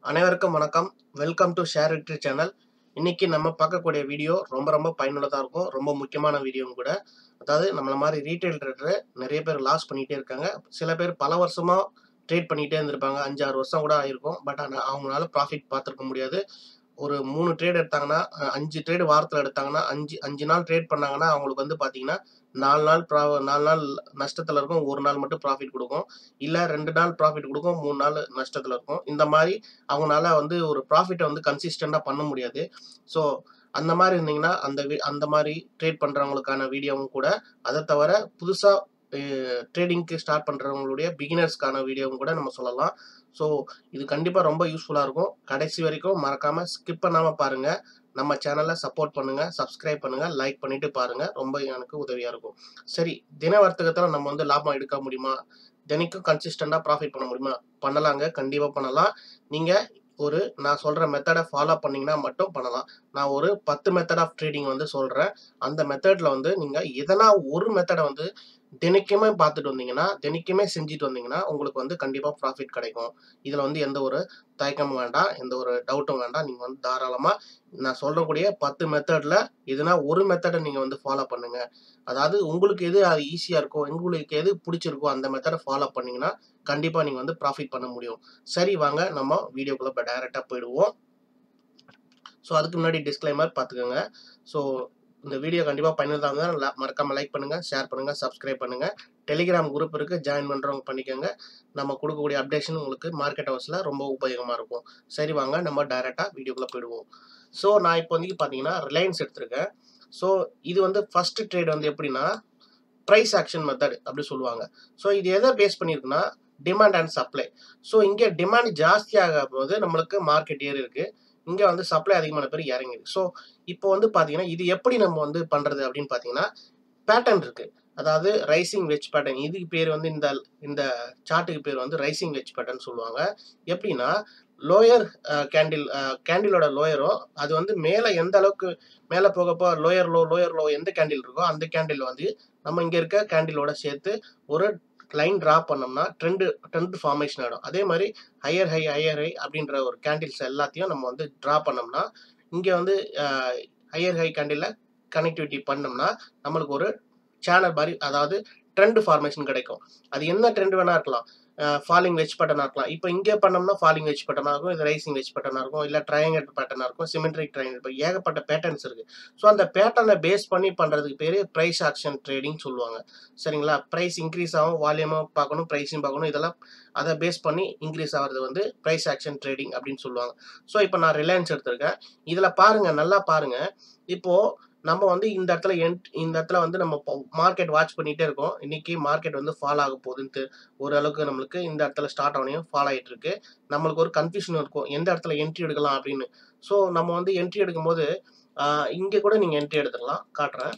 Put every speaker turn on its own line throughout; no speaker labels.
அனைவருக்கும் வணக்கம் welcome to share victory channel இன்னைக்கு நம்ம பார்க்கக்கூடிய வீடியோ ரொம்ப ரொம்ப பயனுள்ளதாக இருக்கும் ரொம்ப முக்கியமான வீடியோவும் கூட அதாவது நம்மள மாதிரி ரீட்டைல் ட்ரேடர் நிறைய பேர் லாஸ் பண்ணிகிட்டே இருக்காங்க சில பேர் பல வருஷமாக ட்ரேட் பண்ணிகிட்டே இருந்திருப்பாங்க அஞ்சாறு வருஷம் கூட ஆயிருக்கும் பட் ஆனால் அவங்களால ப்ராஃபிட் பார்த்துருக்க முடியாது ஒரு மூணு ட்ரேட் எடுத்தாங்கன்னா அஹ், அஞ்சு ட்ரேடு வாரத்தில் எடுத்தாங்கன்னா அஞ்சு அஞ்சு நாள் ட்ரேட் பண்ணாங்கன்னா அவங்களுக்கு வந்து பார்த்தீங்கன்னா நாலு நாள் ப்ரா நாலு நாள் நஷ்டத்தில் இருக்கும் ஒரு நாள் மட்டும் ப்ராஃபிட் கொடுக்கும் இல்லை ரெண்டு நாள் ப்ராஃபிட் கொடுக்கும் மூணு நாள் நஷ்டத்தில் இருக்கும் இந்த மாதிரி அவங்களால வந்து ஒரு ப்ராஃபிட்டை வந்து கன்சிஸ்டண்டாக பண்ண முடியாது ஸோ அந்த மாதிரி இருந்தீங்கன்னா அந்த வி- அந்த மாதிரி ட்ரேட் பண்ணுறவங்களுக்கான வீடியோவும் கூட அதை தவிர புதுசாக ட்ரேடிங்க்கு ஸ்டார்ட் பண்ணுறவங்களுடைய பிகினர்ஸ்க்கான வீடியோவும் கூட நம்ம சொல்லலாம் ஸோ இது கண்டிப்பாக ரொம்ப யூஸ்ஃபுல்லாக இருக்கும் கடைசி வரைக்கும் மறக்காமல் ஸ்கிப் பண்ணாமல் பாருங்கள் நம்ம சேனலை சப்போர்ட் பண்ணுங்கள் சப்ஸ்கிரைப் பண்ணுங்கள் லைக் பண்ணிட்டு பாருங்கள் ரொம்ப எனக்கு உதவியாக இருக்கும் சரி தின வர்த்தகத்தில் நம்ம வந்து லாபம் எடுக்க முடியுமா தினைக்கும் கன்சிஸ்டண்டாக ப்ராஃபிட் பண்ண முடியுமா பண்ணலாங்க கண்டிப்பாக பண்ணலாம் நீங்கள் ஒரு நான் சொல்கிற மெத்தடை ஃபாலோ பண்ணீங்கன்னா மட்டும் பண்ணலாம் நான் ஒரு பத்து மெத்தட் ஆஃப் ட்ரேடிங் வந்து சொல்கிறேன் அந்த மெத்தடில் வந்து நீங்கள் எதனா ஒரு மெத்தடை வந்து தினைக்குமே பார்த்துட்டு வந்தீங்கன்னா தினைக்குமே செஞ்சுட்டு வந்தீங்கன்னா உங்களுக்கு வந்து கண்டிப்பாக ப்ராஃபிட் கிடைக்கும் இதில் வந்து எந்த ஒரு தயக்கமும் வேண்டாம் எந்த ஒரு டவுட்டும் வேண்டாம் நீங்கள் வந்து தாராளமாக நான் சொல்லக்கூடிய பத்து மெத்தடில் எதுனா ஒரு மெத்தடை நீங்கள் வந்து ஃபாலோ பண்ணுங்கள் அதாவது உங்களுக்கு எது அது ஈஸியாக இருக்கோ உங்களுக்கு எது பிடிச்சிருக்கோ அந்த மெத்தடை ஃபாலோ பண்ணீங்கன்னா கண்டிப்பாக நீங்கள் வந்து ப்ராஃபிட் பண்ண முடியும் சரி வாங்க நம்ம வீடியோக்குள்ளே இப்போ டைரெக்டாக போயிடுவோம் ஸோ அதுக்கு முன்னாடி டிஸ்க்ளைமர் பார்த்துக்கோங்க ஸோ இந்த வீடியோ கண்டிப்பாக பயனுள்ளதாக இருந்தால் மறக்காமல் லைக் பண்ணுங்கள் ஷேர் பண்ணுங்கள் சப்ஸ்கிரைப் பண்ணுங்கள் டெலிகிராம் குரூப் இருக்குது ஜாயின் பண்ணுறவங்க பண்ணிக்கோங்க நம்ம கொடுக்கக்கூடிய அப்டேஷன் உங்களுக்கு மார்க்கெட் ஹவுஸில் ரொம்ப உபயோகமாக இருக்கும் சரி வாங்க நம்ம டைரெக்டாக வீடியோக்குள்ளே போயிடுவோம் ஸோ நான் இப்போ வந்து பார்த்தீங்கன்னா ரிலையன்ஸ் எடுத்திருக்கேன் ஸோ இது வந்து ஃபர்ஸ்ட் ட்ரேட் வந்து எப்படின்னா ப்ரைஸ் ஆக்ஷன் மெத்தட் அப்படி சொல்லுவாங்க ஸோ இது எதை பேஸ் பண்ணியிருக்குன்னா டிமாண்ட் அண்ட் சப்ளை ஸோ இங்கே டிமாண்ட் ஜாஸ்தியாக போது நம்மளுக்கு மார்க்கெட் ஏறி இருக்கு இங்கே வந்து சப்ளை அதிகமான பேர் இறங்கிருக்கு ஸோ இப்போ வந்து பார்த்தீங்கன்னா இது எப்படி நம்ம வந்து பண்ணுறது அப்படின்னு பார்த்தீங்கன்னா பேட்டர்ன் இருக்கு அதாவது ரைசிங் வெஜ் பேட்டர்ன் இதுக்கு பேர் வந்து இந்த இந்த சார்ட்டுக்கு பேர் வந்து ரைசிங் வெஜ் பேட்டர்ன் சொல்லுவாங்க எப்படின்னா லோயர் கேண்டில் கேண்டிலோட லோயரோ அது வந்து மேலே எந்த அளவுக்கு மேலே போகப்போ லோயர் லோ லோயர் லோ எந்த கேண்டில் இருக்கோ அந்த கேண்டில் வந்து நம்ம இங்கே இருக்க கேண்டிலோட சேர்த்து ஒரு லைன் ட்ரா பண்ணோம்னா ட்ரெண்டு ட்ரெண்ட் ஃபார்மேஷன் ஆகிடும் அதே மாதிரி ஹையர் ஹை ஹையர் ஹை அப்படின்ற ஒரு கேண்டில்ஸ் எல்லாத்தையும் நம்ம வந்து ட்ரா பண்ணோம்னா இங்கே வந்து ஹையர் ஹை கேண்டிலில் கனெக்டிவிட்டி பண்ணோம்னா நம்மளுக்கு ஒரு சேனல் மாதிரி அதாவது ட்ரெண்ட் ஃபார்மேஷன் கிடைக்கும் அது என்ன ட்ரெண்ட் வேணா இருக்கலாம் ஃபாலிங் வெஜ் பேட்டர்னாக இருக்கலாம் இப்போ இங்கே பண்ணோம்னா ஃபாலிங் வெஜ் பேட்டர்னாக இருக்கும் இது ரைசிங் வெஜ் பேட்டர்னாக இருக்கும் இல்லை ட்ரையாங்கல் பேட்டர்னாக இருக்கும் சிமெட்ரிக் ட்ரையாங்கல் இப்போ ஏகப்பட்ட பேட்டர்ன்ஸ் இருக்குது ஸோ அந்த பேட்டர்னை பேஸ் பண்ணி பண்ணுறதுக்கு பேர் ப்ரைஸ் ஆக்ஷன் ட்ரேடிங் சொல்லுவாங்க சரிங்களா ப்ரைஸ் இன்க்ரீஸ் ஆகும் வால்யூமாக பார்க்கணும் ப்ரைஸையும் பார்க்கணும் இதெல்லாம் அதை பேஸ் பண்ணி இன்க்ரீஸ் ஆகிறது வந்து ப்ரைஸ் ஆக்ஷன் ட்ரேடிங் அப்படின்னு சொல்லுவாங்க ஸோ இப்போ நான் ரிலையன்ஸ் எடுத்திருக்கேன் இதில் பாருங்கள் நல்லா பாருங்கள் இப்போது நம்ம வந்து இந்த இடத்துல என்ட் இந்த இடத்துல வந்து நம்ம மார்க்கெட் வாட்ச் பண்ணிகிட்டே இருக்கோம் இன்னைக்கு மார்க்கெட் வந்து ஃபால் ஆக போகுதுன்ட்டு ஓரளவுக்கு நம்மளுக்கு இந்த இடத்துல ஸ்டார்ட் ஆகணையும் ஃபால் ஆகிட்டு இருக்கு நம்மளுக்கு ஒரு கன்ஃபியூஷன் இருக்கும் எந்த இடத்துல என்ட்ரி எடுக்கலாம் அப்படின்னு ஸோ நம்ம வந்து என்ட்ரி எடுக்கும்போது இங்கே கூட நீங்கள் என்ட்ரி எடுத்துக்கலாம் காட்டுறேன்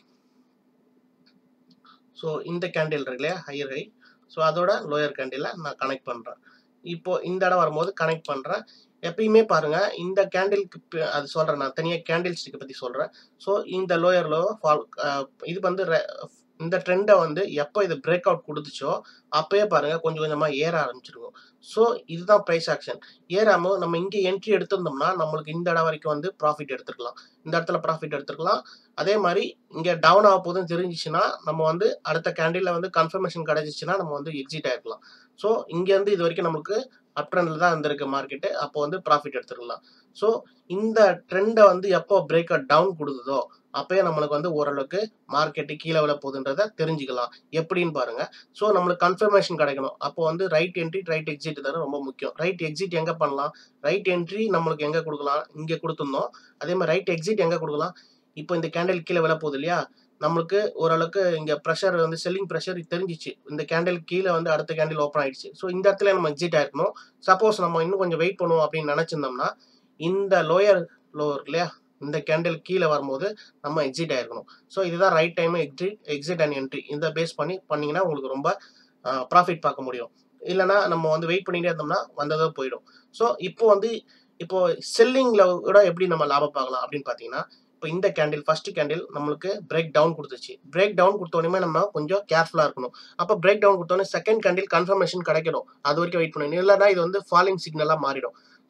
ஸோ இந்த கேண்டில் இருக்கு இல்லையா ஹையர் ஹை ஸோ அதோட லோயர் கேண்டிலை நான் கனெக்ட் பண்ணுறேன் இப்போ இந்த இடம் வரும்போது கனெக்ட் பண்ணுறேன் எப்பயுமே பாருங்க இந்த கேண்டிலுக்கு அது சொல்கிறேன் நான் தனியாக கேண்டில் ஸ்டிக்கை பற்றி சொல்கிறேன் ஸோ இந்த லோயர் லோ ஃபால் இது வந்து re- இந்த ட்ரெண்டை வந்து எப்போ இது பிரேக் அவுட் கொடுத்துச்சோ அப்பயே பாருங்க கொஞ்சம் கொஞ்சமாக ஏற ஆரம்பிச்சிருக்கும் ஸோ இதுதான் ப்ரைஸ் ஆக்ஷன் ஏறாமல் நம்ம இங்கே என்ட்ரி எடுத்திருந்தோம்னா நம்மளுக்கு இந்த இடம் வரைக்கும் வந்து ப்ராஃபிட் எடுத்துக்கலாம் இந்த இடத்துல ப்ராஃபிட் எடுத்துக்கலாம் அதே மாதிரி இங்கே டவுன் ஆக போகுதுன்னு தெரிஞ்சிச்சுன்னா நம்ம வந்து அடுத்த கேண்டிலில் வந்து கன்ஃபர்மேஷன் கிடைச்சிச்சுன்னா நம்ம வந்து எக்ஸிட் ஆயிருக்கலாம் ஸோ இங்கேருந்து இது வரைக்கும் நமக்கு அப் ட்ரெண்டில் தான் இருந்திருக்கு மார்க்கெட்டு அப்போ வந்து ப்ராஃபிட் எடுத்துக்கலாம் ஸோ இந்த ட்ரெண்டை வந்து எப்போ பிரேக் டவுன் கொடுத்ததோ அப்பயே நம்மளுக்கு வந்து ஓரளவுக்கு மார்க்கெட்டு கீழே விழ போகுதுன்றதை தெரிஞ்சுக்கலாம் எப்படின்னு பாருங்க ஸோ நம்மளுக்கு கன்ஃபர்மேஷன் கிடைக்கணும் அப்போ வந்து ரைட் என்ட்ரி ரைட் எக்ஸிட் தானே ரொம்ப முக்கியம் ரைட் எக்ஸிட் எங்கே பண்ணலாம் ரைட் என்ட்ரி நம்மளுக்கு எங்கே கொடுக்கலாம் இங்கே கொடுத்துருந்தோம் அதே மாதிரி ரைட் எக்ஸிட் எங்கே கொடுக்கலாம் இப்போ இந்த கேண்டில் கீழே விழ போகுது இல்லையா நம்மளுக்கு ஓரளவுக்கு இங்கே ப்ரெஷர் வந்து செல்லிங் ப்ரெஷர் தெரிஞ்சிச்சு இந்த கேண்டில் கீழே வந்து அடுத்த கேண்டில் ஓப்பன் ஆயிடுச்சு ஸோ இந்த இடத்துல நம்ம எக்ஸிட் ஆயிருக்கணும் சப்போஸ் நம்ம இன்னும் கொஞ்சம் வெயிட் பண்ணுவோம் அப்படின்னு நினச்சிருந்தோம்னா இந்த லோயர் லோவர் இல்லையா இந்த கேண்டில் கீழே வரும்போது நம்ம எக்ஸிட் ஆயிருக்கணும் ஸோ இதுதான் right time exit exit and entry இந்த பேஸ் பண்ணி பண்ணீங்கன்னா உங்களுக்கு ரொம்ப ப்ராஃபிட் பார்க்க முடியும் இல்லைனா நம்ம வந்து வெயிட் பண்ணிட்டே இருந்தோம்னா வந்ததோ போயிடும் ஸோ இப்போ வந்து இப்போ செல்லிங்கில் கூட எப்படி நம்ம லாபம் பார்க்கலாம் அப்படின்னு பார்த்தீங்கன்னா இப்போ இந்த கேண்டில் ஃபர்ஸ்ட் கேண்டில் நம்மளுக்கு பிரேக் டவுன் கொடுத்துச்சு பிரேக் டவுன் கொடுத்தோடனே நம்ம கொஞ்சம் கேர்ஃபுல்லாக இருக்கணும் அப்போ பிரேக் டவுன் கொடுத்தோன்னே செகண்ட் கேண்டில் கன்ஃபர்மேஷன் கிடைக்கணும் அது வரைக்கும் வெயிட் பண்ணணும் இல்லைன்னா இது வந்து ஃபாலிங் சிக்னலாக மாறிடும்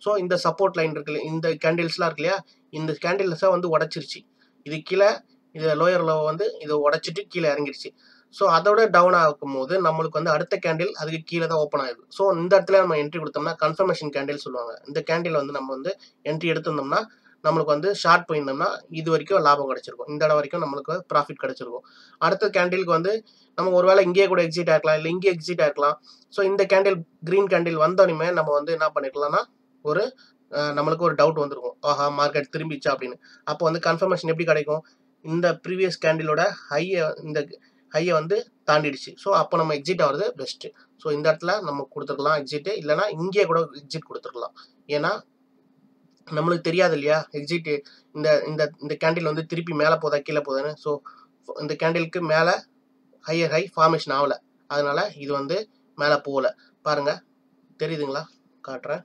ஸோ இந்த சப்போர்ட் லைன் இருக்கு இல்லையா, இந்த கேண்டில்ஸ்லாம் இருக்கு இல்லையா இந்த கேண்டில்ஸை வந்து உடச்சிருச்சு இது கீழே இது லோயர் லோ வந்து இதை உடச்சிட்டு கீழே இறங்கிருச்சு ஸோ அதோட டவுன் ஆகும்போது நம்மளுக்கு வந்து அடுத்த கேண்டில் அதுக்கு கீழே தான் ஓப்பன் ஆகுது ஸோ இந்த இடத்துல நம்ம என்ட்ரி கொடுத்தோம்னா கன்ஃபர்மேஷன் கேண்டில் சொல்லுவாங்க இந்த கேண்டில் வந்து நம்ம வந்து என்ட்ரி எடுத்திருந்தோம்னா நம்மளுக்கு வந்து ஷார்ட் போயிருந்தோம்னா இது வரைக்கும் லாபம் கிடைச்சிருக்கும் இந்த இடம் வரைக்கும் நம்மளுக்கு ப்ராஃபிட் கிடைச்சிருக்கும் அடுத்த கேண்டிலுக்கு வந்து நம்ம ஒருவேளை இங்கேயே கூட எக்ஸிட் ஆயிருக்கலாம் இல்லை இங்கே எக்ஸிட் ஆயிருக்கலாம் ஸோ இந்த கேண்டில் க்ரீன் கேண்டில் வந்தோடனே நம்ம வந்து என்ன பண்ணிருக்கலாம்னா ஒரு அஹ், நம்மளுக்கு ஒரு டவுட் வந்திருக்கும் ஆஹா மார்க்கெட் திரும்பிச்சா அப்படின்னு அப்போ வந்து கன்ஃபர்மேஷன் எப்படி கிடைக்கும் இந்த ப்ரீவியஸ் கேண்டிலோட ஹையை இந்த ஹையை வந்து தாண்டிடுச்சு ஸோ அப்போ நம்ம எக்ஸிட் ஆகிறது பெஸ்ட்டு ஸோ இந்த இடத்துல நம்ம கொடுத்துருக்கலாம் எக்ஸிட்டு இல்லைனா இங்கேயே கூட எக்ஸிட் கொடுத்துருக்கலாம் ஏன்னா நம்மளுக்கு தெரியாது இல்லையா எக்ஸிட் இந்த இந்த இந்த கேண்டில் வந்து திருப்பி மேலே போதா கீழே போதான்னு ஸோ இந்த கேண்டிலுக்கு மேலே ஹையர் ஹை ஃபார்மேஷன் ஆகலை அதனால இது வந்து மேலே போகல பாருங்க தெரியுதுங்களா காட்டுறேன்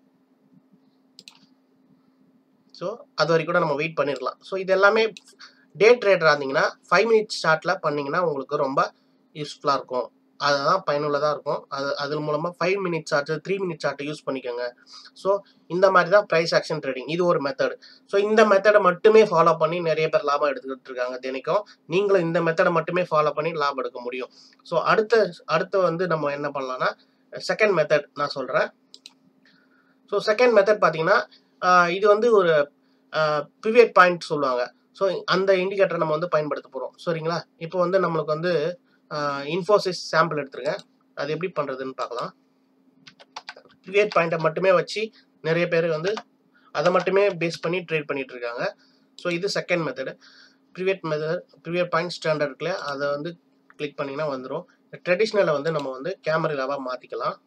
ஸோ அது வரைக்கும் கூட நம்ம வெயிட் பண்ணிடலாம் ஸோ இது எல்லாமே டே ட்ரேடராக இருந்தீங்கன்னா ஃபைவ் மினிட்ஸ் ஷார்ட்டில் பண்ணிங்கன்னா உங்களுக்கு ரொம்ப யூஸ்ஃபுல்லாக இருக்கும் அதுதான் பயனுள்ளதாக இருக்கும் அது அது மூலமாக five minutes chart three minutes chart use பண்ணிக்கோங்க ஸோ இந்த மாதிரி தான் ப்ரைஸ் ஆக்ஷன் ட்ரேடிங் இது ஒரு மெத்தட் ஸோ இந்த மெத்தடை மட்டுமே ஃபாலோ பண்ணி நிறைய பேர் லாபம் எடுத்துக்கிட்டு இருக்காங்க தினைக்கும் நீங்களும் இந்த மெத்தடை மட்டுமே ஃபாலோ பண்ணி லாபம் எடுக்க முடியும் ஸோ அடுத்த அடுத்து வந்து நம்ம என்ன பண்ணலாம்னா செகண்ட் மெத்தட் நான் சொல்கிறேன் ஸோ செகண்ட் மெத்தட் பார்த்தீங்கன்னா ஆஹ் இது வந்து ஒரு பிவியட் பாயிண்ட் சொல்லுவாங்க ஸோ அந்த இண்டிகேட்டரை நம்ம வந்து பயன்படுத்த போகிறோம் சரிங்களா இப்போ வந்து நம்மளுக்கு வந்து இன்ஃபோசிஸ் சாம்பிள் எடுத்துருக்கேன் அது எப்படி பண்ணுறதுன்னு பார்க்கலாம் பிவியட் பாயிண்ட்டை மட்டுமே வச்சு நிறைய பேர் வந்து அதை மட்டுமே பேஸ் பண்ணி ட்ரேட் பண்ணிட்டு இருக்காங்க ஸோ இது second method pivot method pivot point standard இருக்குல்ல அதை வந்து கிளிக் பண்ணிங்கன்னா வந்துடும் ட்ரெடிஷ்னலை வந்து நம்ம வந்து கேமராவாக மாற்றிக்கலாம்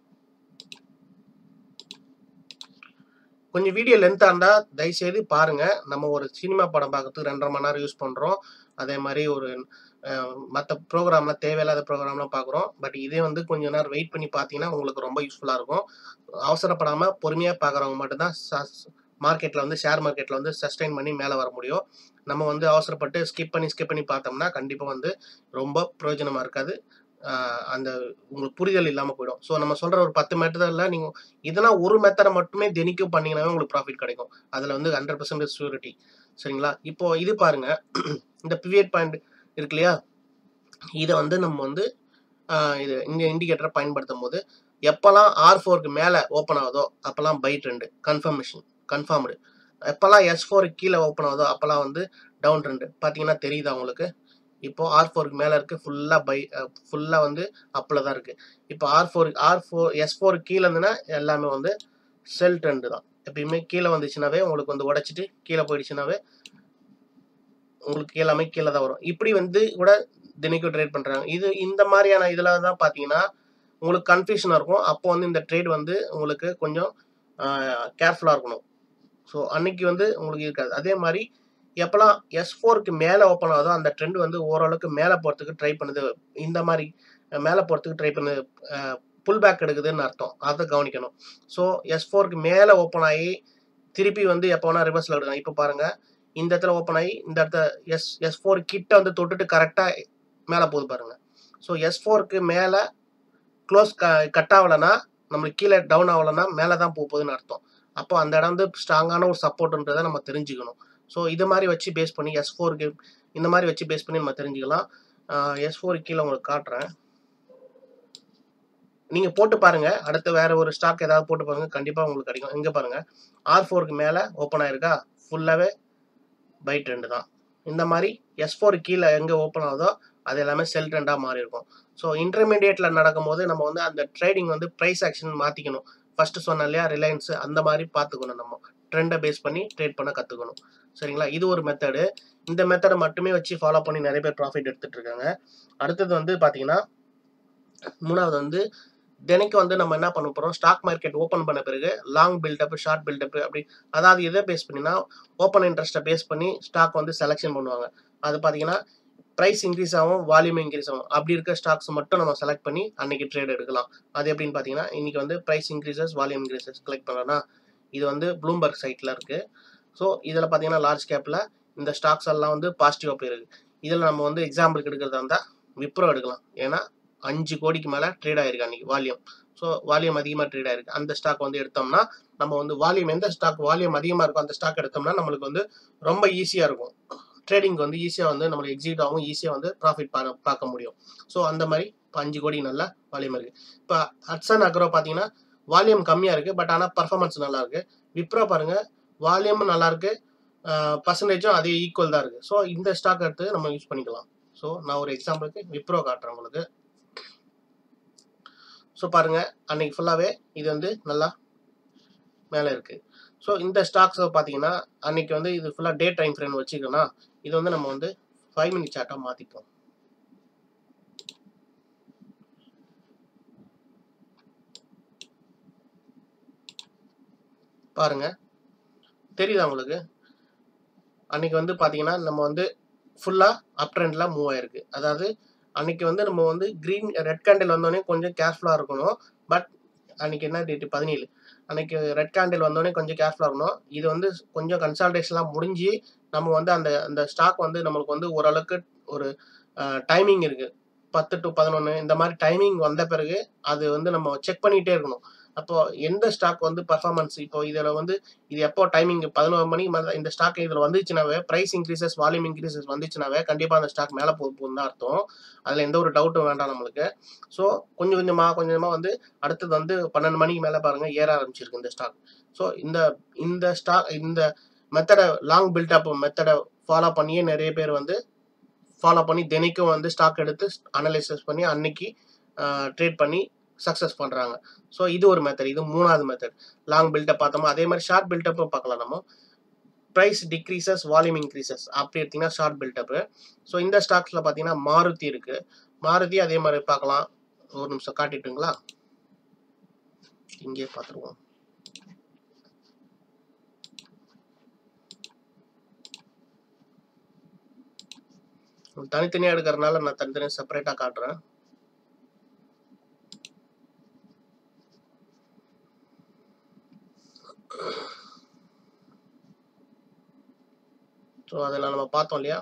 கொஞ்சம் வீடியோ லென்த்தாக இருந்தால் தயவுசெய்து பாருங்கள் நம்ம ஒரு சினிமா படம் பார்க்கறதுக்கு ரெண்டரை மணி நேரம் யூஸ் பண்ணுறோம் அதே மாதிரி ஒரு மற்ற ப்ரோக்ராம்லாம் தேவையில்லாத ப்ரோக்ராம்லாம் பார்க்குறோம் பட் இதே வந்து கொஞ்ச நேரம் வெயிட் பண்ணி பார்த்தீங்கன்னா உங்களுக்கு ரொம்ப யூஸ்ஃபுல்லாக இருக்கும் அவசரப்படாமல் பொறுமையாக பார்க்குறவங்க மட்டும்தான் மார்க்கெட்டில் வந்து ஷேர் மார்க்கெட்டில் வந்து சஸ்டைன் பண்ணி மேலே வர முடியும் நம்ம வந்து அவசரப்பட்டு ஸ்கிப் பண்ணி ஸ்கிப் பண்ணி பார்த்தோம்னா கண்டிப்பாக வந்து ரொம்ப பிரயோஜனமாக இருக்காது ஆஹ் அந்த உங்களுக்கு புரிதல் இல்லாமல் போயிடும் ஸோ நம்ம சொல்கிற ஒரு பத்து மெத்தடில் நீங்கள் இதெல்லாம் ஒரு மெத்தடை மட்டுமே தினிக்கும் பண்ணீங்கன்னாவே உங்களுக்கு ப்ராஃபிட் கிடைக்கும் அதில் வந்து ஹண்ட்ரட் பர்சன்டேஜ் ஷூரிட்டி சரிங்களா இப்போ இது பாருங்க இந்த பிவியட் பாயிண்ட் இருக்கு இல்லையா இதை வந்து நம்ம வந்து ஆஹ் இது இந்த இண்டிகேட்டரை பயன்படுத்தும் போது எப்போல்லாம் ஆர் ஃபோருக்கு மேலே ஓப்பன் ஆகுதோ அப்போல்லாம் பை ட்ரெண்டு கன்ஃபர்மேஷன் கன்ஃபார்ம்டு எப்போல்லாம் எஸ் ஃபோருக்கு கீழே ஓப்பன் ஆகுதோ அப்போல்லாம் வந்து டவுன் ட்ரெண்டு பார்த்தீங்கன்னா தெரியுதா உங்களுக்கு இப்போ ஆர் ஃபோருக்கு மேலே இருக்குது ஃபுல்லாக பை ஃபுல்லாக வந்து அப்பில் தான் இருக்குது இப்போ ஆர் ஃபோருக்கு ஆர் ஃபோர் எஸ் ஃபோருக்கு கீழே இருந்துன்னா எல்லாமே வந்து செல் ட்ரெண்டு தான் எப்பயுமே கீழே வந்துச்சுனாவே உங்களுக்கு வந்து உடச்சிட்டு கீழே போயிடுச்சுனாவே உங்களுக்கு எல்லாமே கீழே தான் வரும் இப்படி வந்து கூட தினைக்கும் ட்ரேட் பண்ணுறாங்க இது இந்த மாதிரியான இதில் தான் பார்த்தீங்கன்னா உங்களுக்கு கன்ஃபியூஷனாக இருக்கும் அப்போ வந்து இந்த ட்ரேட் வந்து உங்களுக்கு கொஞ்சம் கேர்ஃபுல்லாக இருக்கணும் ஸோ அன்னைக்கு வந்து உங்களுக்கு இருக்காது அதே மாதிரி எப்போல்லாம் எஸ் ஃபோருக்கு மேலே ஓப்பன் ஆகுதோ அந்த ட்ரெண்ட் வந்து ஓரளவுக்கு மேலே போகிறதுக்கு ட்ரை பண்ணுது இந்த மாதிரி மேலே போகிறதுக்கு ட்ரை பண்ணுது புல் பேக் எடுக்குதுன்னு அர்த்தம் அதை கவனிக்கணும் ஸோ எஸ் ஃபோருக்கு மேலே ஓப்பன் ஆகி திருப்பி வந்து எப்போ வேணால் ரிவர்ஸில் எடுக்கலாம் இப்போ பாருங்கள் இந்த இடத்துல ஓப்பன் ஆகி இந்த இடத்த எஸ் எஸ் ஃபோர் கிட்ட வந்து தொட்டுட்டு கரெக்டாக மேலே போகுது பாருங்கள் ஸோ எஸ் ஃபோருக்கு மேலே க்ளோஸ் க கட் ஆகலைன்னா நம்மளுக்கு கீழே டவுன் ஆகலைன்னா மேலே தான் போக போகுதுன்னு அர்த்தம் அப்போ அந்த இடம் வந்து ஸ்ட்ராங்கான ஒரு சப்போர்ட்ன்றதை நம்ம தெரிஞ்சுக்கணும் ஸோ இது மாதிரி வச்சு பேஸ் பண்ணி எஸ் ஃபோருக்கு இந்த மாதிரி வச்சு பேஸ் பண்ணி நம்ம தெரிஞ்சுக்கலாம் எஸ் ஃபோருக்கு கீழே உங்களுக்கு காட்டுறேன் நீங்கள் போட்டு பாருங்க அடுத்து வேற ஒரு ஸ்டாக் ஏதாவது போட்டு பாருங்க கண்டிப்பாக உங்களுக்கு கிடைக்கும் இங்கே பாருங்க ஆர் ஃபோருக்கு மேலே ஓப்பன் ஆயிருக்கா ஃபுல்லாகவே பை ட்ரெண்டு தான் இந்த மாதிரி எஸ் ஃபோர் கீழே எங்கே ஓப்பன் ஆகுதோ அது எல்லாமே செல் ட்ரெண்டாக மாறி இருக்கும் ஸோ இன்டர்மீடியேட்டில் நடக்கும்போது நம்ம வந்து அந்த ட்ரேடிங் வந்து ப்ரைஸ் ஆக்ஷன் மாற்றிக்கணும் ஃபர்ஸ்ட் சொன்ன இல்லையா ரிலையன்ஸ் அந்த மாதிரி பார்த்துக்கணும் நம்ம ட்ரெண்டை பேஸ் பண்ணி ட்ரேட் பண்ண கற்றுக்கணும் சரிங்களா இது ஒரு மெத்தடு இந்த மெத்தடை மட்டுமே வச்சு ஃபாலோ பண்ணி நிறைய பேர் ப்ராஃபிட் எடுத்துட்டு இருக்காங்க அடுத்தது வந்து பார்த்தீங்கன்னா மூணாவது வந்து தினைக்கு வந்து நம்ம என்ன பண்ண போகிறோம் ஸ்டாக் மார்க்கெட் ஓப்பன் பண்ண பிறகு லாங் பில்டப் ஷார்ட் பில்டப் அப்படி அதாவது எதை பேஸ் பண்ணினா ஓப்பன் இன்ட்ரெஸ்ட்டை பேஸ் பண்ணி ஸ்டாக் வந்து செலெக்ஷன் பண்ணுவாங்க அது பார்த்தீங்கன்னா ப்ரைஸ் இன்க்ரீஸ் ஆகும் வால்யூம் இன்க்ரீஸ் ஆகும் அப்படி இருக்க ஸ்டாக்ஸ் மட்டும் நம்ம செலக்ட் பண்ணி அன்னைக்கு ட்ரேட் எடுக்கலாம் அது எப்படின்னு பார்த்தீங்கன்னா இன்னைக்கு வந்து price increases volume increases collect பண்ணலாம் இது வந்து ப்ளூம்பர்க் சைட்டில் இருக்குது ஸோ இதில் பார்த்தீங்கன்னா லார்ஜ் கேப்பில் இந்த ஸ்டாக்ஸ் எல்லாம் வந்து பாசிட்டிவாக போயிருக்கு இதில் நம்ம வந்து எக்ஸாம்பிளுக்கு எடுக்கிறதா இருந்தால் விப்ரோ எடுக்கலாம் ஏன்னா அஞ்சு கோடிக்கு மேலே ட்ரேட் ஆயிருக்கு அன்றைக்கி வால்யூம் ஸோ வால்யூம் அதிகமாக ட்ரேட் ஆயிருக்கு அந்த ஸ்டாக் வந்து எடுத்தோம்னா நம்ம வந்து வால்யூம் எந்த ஸ்டாக் வால்யூம் அதிகமாக இருக்கும் அந்த ஸ்டாக் எடுத்தோம்னா நம்மளுக்கு வந்து ரொம்ப ஈஸியாக இருக்கும் ட்ரேடிங் வந்து ஈஸியாக வந்து நம்மளுக்கு எக்ஸிக்யூட் ஆகும் ஈஸியாக வந்து ப்ராஃபிட் பா பார்க்க முடியும் ஸோ அந்த மாதிரி இப்போ அஞ்சு கோடி நல்ல வால்யூம் இருக்குது இப்போ ஹட்சன் அக்ரோ பார்த்தீங்கன்னா வால்யூம் கம்மியாக இருக்குது பட் ஆனால் பர்ஃபார்மன்ஸ் நல்லா இருக்குது விப்ரோ பாருங்கள் வால்யூமும் நல்லா இருக்கு பர்சன்டேஜும் அதே ஈக்குவல் தான் இருக்குது ஸோ இந்த ஸ்டாக் எடுத்து நம்ம யூஸ் பண்ணிக்கலாம் ஸோ நான் ஒரு எக்ஸாம்பிளுக்கு விப்ரோ காட்டுறேன் உங்களுக்கு ஸோ பாருங்க அன்னைக்கு ஃபுல்லாகவே இது வந்து நல்லா மேலே இருக்கு ஸோ இந்த ஸ்டாக்ஸ் பார்த்தீங்கன்னா அன்னைக்கு வந்து இது ஃபுல்லாக டே டைம் ஃப்ரேம் வச்சுக்கணும் இது வந்து நம்ம வந்து ஃபைவ் மினிட் சார்ட்டாக மாற்றிப்போம் பாருங்க தெரியுதா உங்களுக்கு அன்னைக்கு வந்து பார்த்தீங்கன்னா நம்ம வந்து ஃபுல்லாக அப் ட்ரெண்டில் மூவ் ஆயிருக்கு அதாவது அன்னைக்கு வந்து நம்ம வந்து க்ரீன் ரெட் கேண்டில் வந்தோடனே கொஞ்சம் கேர்ஃபுல்லாக இருக்கணும் பட் அன்னைக்கு என்ன டேட்டு பதினேழு அன்னைக்கு ரெட் கேண்டில் வந்தோடனே கொஞ்சம் கேர்ஃபுல்லாக இருக்கணும் இது வந்து கொஞ்சம் கன்சல்டேஷன்லாம் முடிஞ்சு நம்ம வந்து அந்த அந்த ஸ்டாக் வந்து நம்மளுக்கு வந்து ஓரளவுக்கு ஒரு டைமிங் இருக்குது பத்து டு பதினொன்று இந்த மாதிரி டைமிங் வந்த பிறகு அது வந்து நம்ம செக் பண்ணிகிட்டே இருக்கணும் அப்போ எந்த ஸ்டாக் வந்து பர்ஃபார்மன்ஸ் இப்போ இதில் வந்து இது எப்போ டைமிங் பதினோரு மணிக்கு மேலே இந்த ஸ்டாக் இதில் வந்துச்சுனாவே ப்ரைஸ் இன்க்ரீசஸ் வால்யூம் இன்க்ரீசஸ் வந்துச்சுனாவே கண்டிப்பாக அந்த ஸ்டாக் மேலே போக போகுது தான் அர்த்தம் அதில் எந்த ஒரு டவுட்டும் வேண்டாம் நம்மளுக்கு ஸோ கொஞ்சம் கொஞ்சமாக கொஞ்சம் கொஞ்சமாக வந்து அடுத்தது வந்து பன்னெண்டு மணிக்கு மேலே பாருங்கள் ஏற ஆரம்பிச்சிருக்கு இந்த ஸ்டாக் ஸோ இந்த இந்த ஸ்டாக் இந்த மெத்தடை லாங் பில்டப் மெத்தடை ஃபாலோ பண்ணியே நிறைய பேர் வந்து ஃபாலோ பண்ணி தினைக்கும் வந்து ஸ்டாக் எடுத்து அனலைசிஸ் பண்ணி அன்னைக்கு ட்ரேட் பண்ணி சக்ஸஸ் பண்ணுறாங்க ஸோ இது ஒரு மெத்தட் இது மூணாவது மெத்தட் லாங் பில்டப் பார்த்தோமா அதே மாதிரி ஷார்ட் பில்டப்பும் பார்க்கலாம் நம்ம ப்ரைஸ் டிக்ரீசஸ் வால்யூம் இன்க்ரீசஸ் அப்படி எடுத்தீங்கன்னா ஷார்ட் பில்டப்பு ஸோ இந்த ஸ்டாக்ஸில் பார்த்தீங்கன்னா மாருதி இருக்குது மாருதி அதே மாதிரி பார்க்கலாம் ஒரு நிமிஷம் காட்டிட்டுங்களா இங்கே பார்த்துருவோம் தனித்தனியாக எடுக்கிறதுனால நான் தனித்தனியாக செப்பரேட்டாக காட்டுறேன் ஸோ அதில் நம்ம பார்த்தோம் இல்லையா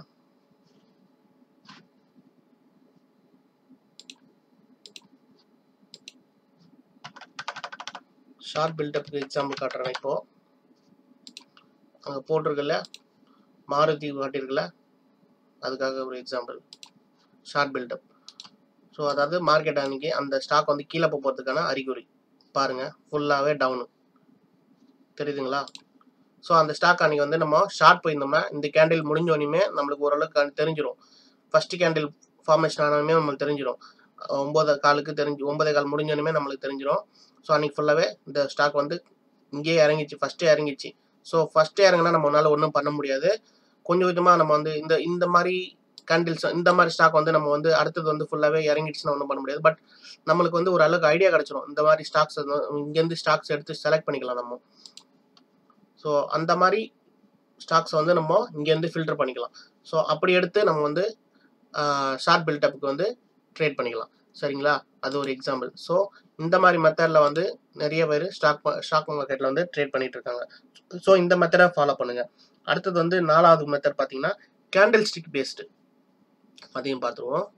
ஷார்ட் பில்டப்புக்கு எக்ஸாம்பிள் காட்டுறேன் இப்போ அங்கே போட்டிருக்கல மாருதி காட்டியிருக்கல அதுக்காக ஒரு எக்ஸாம்பிள் ஷார்ட் பில்டப் ஸோ அதாவது மார்க்கெட் அன்னைக்கு அந்த ஸ்டாக் வந்து கீழே போகிறதுக்கான அறிகுறி பாருங்கள் ஃபுல்லாகவே டவுனு தெரியுதுங்களா ஸோ அந்த ஸ்டாக் அன்றைக்கி வந்து நம்ம ஷார்ட் போயிருந்தோம்னா இந்த கேண்டில் முடிஞ்சோடனே நம்மளுக்கு ஓரளவுக்கு தெரிஞ்சிடும் ஃபஸ்ட்டு கேண்டில் ஃபார்மேஷன் ஆனதுமே நம்மளுக்கு தெரிஞ்சிடும் ஒம்பது காலுக்கு தெரிஞ்சு ஒன்பதே கால் முடிஞ்சோடனே நம்மளுக்கு தெரிஞ்சிடும் ஸோ அன்றைக்கி ஃபுல்லாகவே இந்த ஸ்டாக் வந்து இங்கேயே இறங்கிச்சு ஃபஸ்ட்டே இறங்கிச்சு ஸோ ஃபஸ்ட்டே இறங்கினா நம்மளால ஒன்றும் பண்ண முடியாது கொஞ்சம் கொஞ்சமாக நம்ம வந்து இந்த இந்த மாதிரி கேண்டில்ஸ் இந்த மாதிரி ஸ்டாக் வந்து நம்ம வந்து அடுத்தது வந்து ஃபுல்லாகவே இறங்கிடுச்சுன்னா ஒன்றும் பண்ண முடியாது பட் நம்மளுக்கு வந்து ஒரு அளவுக்கு ஐடியா கிடச்சிரும் இந்த மாதிரி ஸ்டாக்ஸ் இங்கேருந்து ஸ்டாக்ஸ் எடுத்து செலக்ட் பண்ணிக்கலாம் நம்ம ஸோ அந்த மாதிரி ஸ்டாக்ஸ் வந்து நம்ம இங்கேருந்து ஃபில்டர் பண்ணிக்கலாம் ஸோ அப்படி எடுத்து நம்ம வந்து ஷார்ட் பில்டப்புக்கு வந்து ட்ரேட் பண்ணிக்கலாம் சரிங்களா அது ஒரு எக்ஸாம்பிள் ஸோ இந்த மாதிரி மெத்தடில் வந்து நிறைய பேர் ஸ்டாக் ஸ்டாக் மார்க்கெட்டில் வந்து ட்ரேட் பண்ணிட்டு இருக்காங்க ஸோ இந்த மெத்தடை ஃபாலோ பண்ணுங்க அடுத்தது வந்து நாலாவது மெத்தட் பார்த்தீங்கன்னா கேண்டில் ஸ்டிக் பேஸ்டு அதையும் பார்த்துருவோம்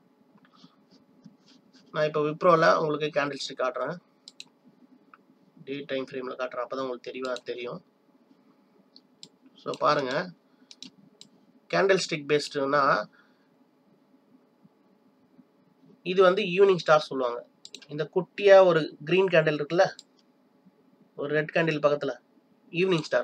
நான் இப்போ விப்ரோவில் உங்களுக்கு கேண்டில் ஸ்டிக் காட்டுறேன் டே டைம் ஃப்ரேமில் காட்டுறேன் அப்போ தான் உங்களுக்கு தெளிவாக தெரியும் ஸோ பாருங்கள் கேண்டில் ஸ்டிக் பேஸ்டுனா இது வந்து ஈவினிங் ஸ்டார் சொல்லுவாங்க இந்த குட்டியாக ஒரு க்ரீன் கேண்டில் இருக்குல்ல ஒரு ரெட் கேண்டில் பக்கத்தில் ஈவினிங் ஸ்டார்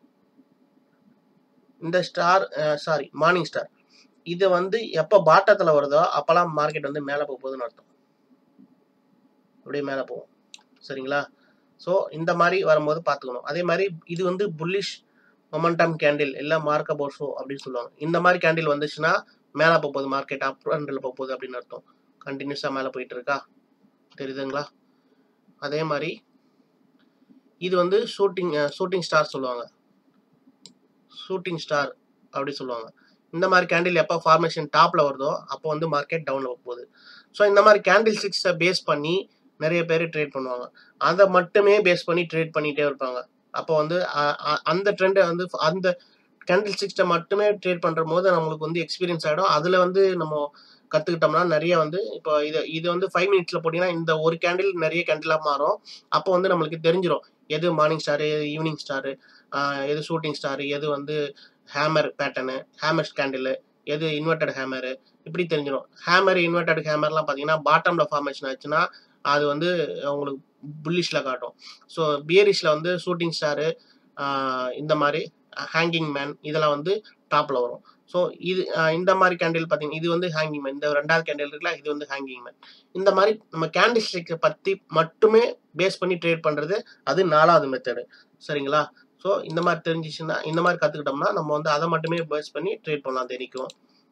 இந்த ஸ்டார் சாரி மார்னிங் ஸ்டார் இது வந்து எப்போ பாட்டத்தில் வருதோ அப்போல்லாம் மார்க்கெட் வந்து மேலே போக போகுதுன்னு அர்த்தம் அப்படியே மேலே போகும் சரிங்களா ஸோ இந்த மாதிரி வரும்போது பார்த்துக்கணும் அதே மாதிரி இது வந்து புல்லிஷ் மொமெண்டம் கேண்டில் இல்லை மார்க்க போர்ஸோ அப்படின்னு சொல்லுவாங்க இந்த மாதிரி கேண்டில் வந்துச்சுன்னா மேலே போக போகுது மார்க்கெட் அப் ட்ரெண்டில் போக போகுது அப்படின்னு அர்த்தம் கண்டினியூஸாக மேலே போயிட்டு இருக்கா தெரியுதுங்களா அதே மாதிரி இது வந்து ஷூட்டிங் ஷூட்டிங் ஸ்டார் சொல்லுவாங்க ஷூட்டிங் ஸ்டார் அப்படி சொல்லுவாங்க இந்த மாதிரி கேண்டில் எப்போ ஃபார்மேஷன் டாப்பில் வருதோ அப்போ வந்து மார்க்கெட் டவுனில் போக போகுது ஸோ இந்த மாதிரி கேண்டில் சிக்ஸை பேஸ் பண்ணி நிறைய பேர் ட்ரேட் பண்ணுவாங்க அதை மட்டுமே பேஸ் பண்ணி ட்ரேட் பண்ணிகிட்டே இருப்பாங்க அப்போ வந்து அந்த ட்ரெண்டை வந்து அந்த கேண்டில் சிக்ஸை மட்டுமே ட்ரேட் பண்ணுற போது நம்மளுக்கு வந்து எக்ஸ்பீரியன்ஸ் ஆகிடும் அதில் வந்து நம்ம கற்றுக்கிட்டோம்னா நிறைய வந்து இப்போ இது இது வந்து ஃபைவ் மினிட்ஸில் போட்டிங்கன்னா இந்த ஒரு கேண்டில் நிறைய கேண்டிலாக மாறும் அப்போ வந்து நம்மளுக்கு தெரிஞ்சிடும் எது மார்னிங் ஸ்டாரு எது ஈவினிங் ஸ்டாரு எது ஷூட்டிங் ஸ்டாரு எது வந்து ஹேமர் பேட்டர்னு ஹேமர் கேண்டிலு எது இன்வெர்டட் ஹேமரு இப்படி தெரிஞ்சிடும் ஹேமர் இன்வெர்டட் ஹேமர்லாம் பார்த்தீங்கன்னா பாட்டமில் ஃபார்மேஷன் ஆச்சுன்னா அது வந்து உங்களுக்கு புல்லிஷில் காட்டும் ஸோ பியரிஷில் வந்து ஷூட்டிங் ஸ்டாரு இந்த மாதிரி ஹேங்கிங் மேன் இதெல்லாம் வந்து டாப்பில் வரும் ஸோ இது ஆஹ் இந்த மாதிரி கேண்டில் பார்த்தீங்கன்னா இது வந்து ஹேங்கிங் மேன் இந்த ரெண்டாவது கேண்டில் இருக்குல்ல இது வந்து ஹேங்கிங் மேன் இந்த மாதிரி நம்ம கேண்டில் ஸ்டிக்கை பற்றி மட்டுமே பேஸ் பண்ணி ட்ரேட் பண்ணுறது அது நாலாவது மெத்தடு சரிங்களா ஸோ இந்த மாதிரி தெரிஞ்சிச்சுன்னா இந்த மாதிரி கற்றுக்கிட்டோம்னா நம்ம வந்து அதை மட்டுமே பேஸ் பண்ணி ட்ரேட் பண்ணலாம் தெரிக்கும்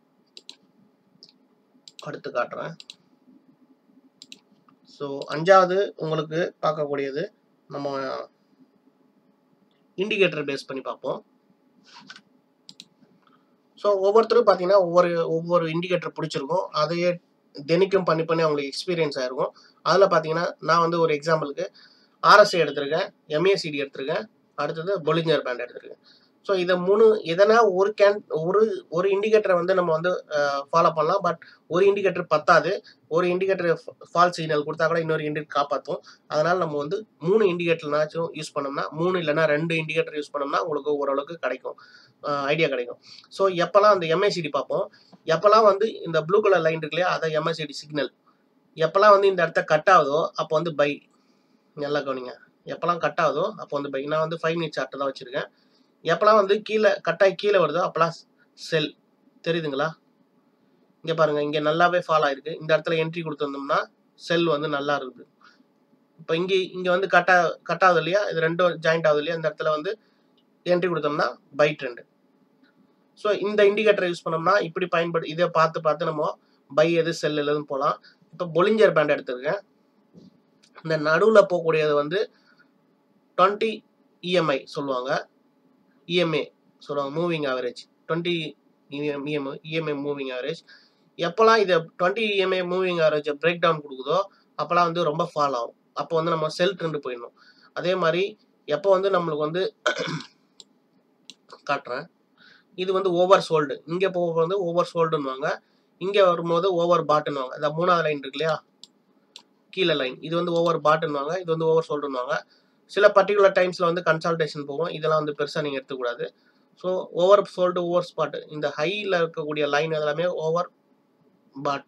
அடுத்து காட்டுறேன் ஸோ அஞ்சாவது உங்களுக்கு பார்க்கக்கூடியது நம்ம இண்டிகேட்டர் பேஸ் பண்ணி பார்ப்போம் ஸோ ஒவ்வொருத்தரும் பார்த்தீங்கன்னா ஒவ்வொரு ஒவ்வொரு இண்டிகேட்டர் பிடிச்சிருக்கும் அதையே தினைக்கும் பண்ணி பண்ணி அவங்களுக்கு எக்ஸ்பீரியன்ஸ் ஆயிருக்கும் அதில் பார்த்தீங்கன்னா நான் வந்து ஒரு எக்ஸாம்பிளுக்கு ஆர்எஸ்ஐ எடுத்திருக்கேன் எம்ஏசிடி எடுத்திருக்கேன் அடுத்தது பொலிஞ்சர் பேண்ட் எடுத்திருக்கேன் ஸோ இதை மூணு எதனா ஒரு கேன் ஒரு ஒரு இண்டிகேட்டரை வந்து நம்ம வந்து ஃபாலோ பண்ணலாம் பட் ஒரு இண்டிகேட்டர் பத்தாது ஒரு இண்டிகேட்டர் ஃபால்ஸ் சிக்னல் கொடுத்தா கூட இன்னொரு இண்டிகேட்டர் காப்பாற்றும் அதனால நம்ம வந்து மூணு இண்டிகேட்டர்னாச்சும் யூஸ் பண்ணோம்னா மூணு இல்லைன்னா ரெண்டு இண்டிகேட்டர் யூஸ் பண்ணோம்னா உங்களுக்கு ஓரளவுக்கு கிடைக்கும் ஐடியா கிடைக்கும் ஸோ எப்போல்லாம் அந்த எம்ஐசிடி பார்ப்போம் எப்போல்லாம் வந்து இந்த ப்ளூ கலர் லைன் இருக்கு இல்லையா அதை எம்ஐசிடி சிக்னல் எப்போல்லாம் வந்து இந்த இடத்த கட் ஆகுதோ அப்போ வந்து பை நல்லா கவனிங்க எப்போல்லாம் கட் ஆகுதோ அப்போ வந்து பை நான் வந்து ஃபைவ் மினிட்ஸ் சார்ட்டை தான் வச்சுருக்கேன் எப்போல்லாம் வந்து கீழே கட்டாகி கீழே வருதோ அப்போல்லாம் செல் தெரியுதுங்களா இங்கே பாருங்கள் இங்கே நல்லாவே ஃபால் ஆயிருக்கு இந்த இடத்துல என்ட்ரி கொடுத்துருந்தோம்னா செல் வந்து நல்லா இருக்குது இப்போ இங்கே இங்கே வந்து கட் கட் ஆகுது இல்லையா இது ரெண்டும் ஜாயிண்ட் ஆகுது இல்லையா இந்த இடத்துல வந்து என்ட்ரி கொடுத்தோம்னா பை ட்ரெண்டு ஸோ இந்த இண்டிகேட்டர் யூஸ் பண்ணோம்னா இப்படி பயன்படு இதை பார்த்து பார்த்து நம்ம பை எது செல் எதுவும் போகலாம் இப்போ பொலிஞ்சர் பேண்ட் எடுத்திருக்கேன் இந்த நடுவில் போகக்கூடியது வந்து டுவெண்ட்டி இஎம்ஐ சொல்லுவாங்க இஎம்ஏ சொல்லுவாங்க moving average twenty EMI EMI moving average எப்போல்லாம் இதை டுவெண்ட்டி இஎம்ஐ மூவிங் ஆவரேஜை பிரேக் டவுன் கொடுக்குதோ அப்போல்லாம் வந்து ரொம்ப ஃபால் ஆகும் அப்போ வந்து நம்ம செல் ட்ரெண்டு போயிடணும் அதே மாதிரி எப்போ வந்து நம்மளுக்கு வந்து காட்டுறேன் இது வந்து ஓவர் சோல்டு இங்கே போக வந்து ஓவர் சோல்டுன்னுவாங்க இங்கே வரும்போது ஓவர் பாட்டுன்னுவாங்க இந்த மூணாவது லைன் இருக்கு இல்லையா கீழே லைன் இது வந்து ஓவர் பாட்டுன்னுவாங்க இது வந்து ஓவர் சோல்டுன்னுவாங்க சில பர்டிகுலர் டைம்ஸில் வந்து கன்சல்டேஷன் போகும் இதெல்லாம் வந்து பெருசாக நீங்கள் எடுத்துக்கூடாது so oversold over spot இந்த ஹையில் இருக்கக்கூடிய லைன் எல்லாமே ஓவர் பாட்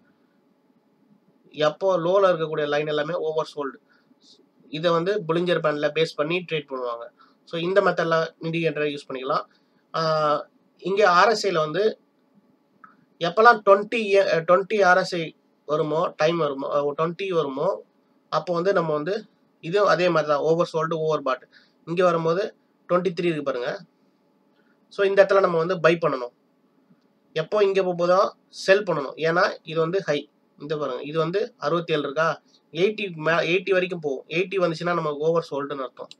எப்போ லோவில் இருக்கக்கூடிய லைன் எல்லாமே ஓவர் சோல்டு இதை வந்து புளிஞ்சர் பேண்டில் பேஸ் பண்ணி ட்ரேட் பண்ணுவாங்க ஸோ இந்த மெத்தடில் இண்டிகேட்டரை யூஸ் பண்ணிக்கலாம் இங்கே ஆர்எஸ்ஐயில் வந்து எப்போல்லாம் டுவெண்ட்டி டுவெண்ட்டி ஆர்எஸ்ஐ வருமோ டைம் வருமோ டுவெண்ட்டி வருமோ அப்போ வந்து நம்ம வந்து இதுவும் அதே மாதிரி தான் ஓவர் சோல்டு ஓவர் பாட் இங்கே வரும்போது டுவெண்ட்டி த்ரீ இருக்கு பாருங்க ஸோ இந்த இடத்துல நம்ம வந்து பை பண்ணணும் எப்போ இங்கே போகும்போதோ செல் பண்ணணும் ஏன்னா இது வந்து ஹை இந்த பாருங்க இது வந்து அறுபத்தி ஏழு இருக்கா எயிட்டி மே எயிட்டி வரைக்கும் போகும் எயிட்டி வந்துச்சுன்னா நமக்கு ஓவர் சோல்டுன்னு அர்த்தம்